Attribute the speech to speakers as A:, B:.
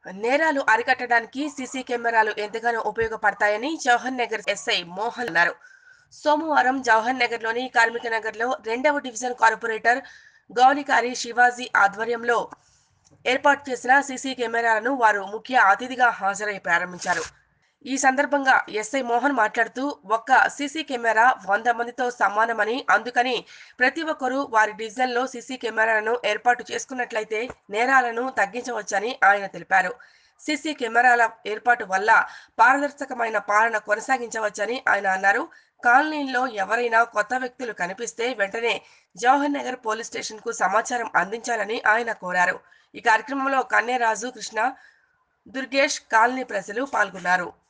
A: నేరాలు అరికట్టడానికి సీసీ కెమెరాలు ఎంతగానో ఉపయోగపడతాయని జవహర్ నగర్ ఎస్ఐ మోహన్ అన్నారు సోమవారం జవహర్ నగర్ లోని కార్మిక నగర్ లో రెండవ డివిజన్ కార్పొరేటర్ గౌనికారి శివాజీ ఆధ్వర్యంలో ఏర్పాటు చేసిన సీసీ కెమెరాలను వారు ముఖ్య అతిథిగా హాజరై ప్రారంభించారు ఈ సందర్భంగా ఎస్ఐ మోహన్ మాట్లాడుతూ ఒక్క సీసీ కెమెరా వంద మందితో సమానమని అందుకని ప్రతి ఒక్కరూ వారి డివిజన్లో సీసీ కెమెరాలను ఏర్పాటు చేసుకున్నట్లయితే నేరాలను తగ్గించవచ్చని ఆయన తెలిపారు సీసీ కెమెరాల ఏర్పాటు వల్ల పారదర్శకమైన పాలన కొనసాగించవచ్చని ఆయన అన్నారు కాలనీల్లో ఎవరైనా కొత్త వ్యక్తులు కనిపిస్తే వెంటనే జవహర్ నగర్ పోలీస్ స్టేషన్ కు సమాచారం అందించాలని ఆయన కోరారు ఈ కార్యక్రమంలో కన్యరాజు కృష్ణ దుర్గేష్ కాలనీ ప్రజలు పాల్గొన్నారు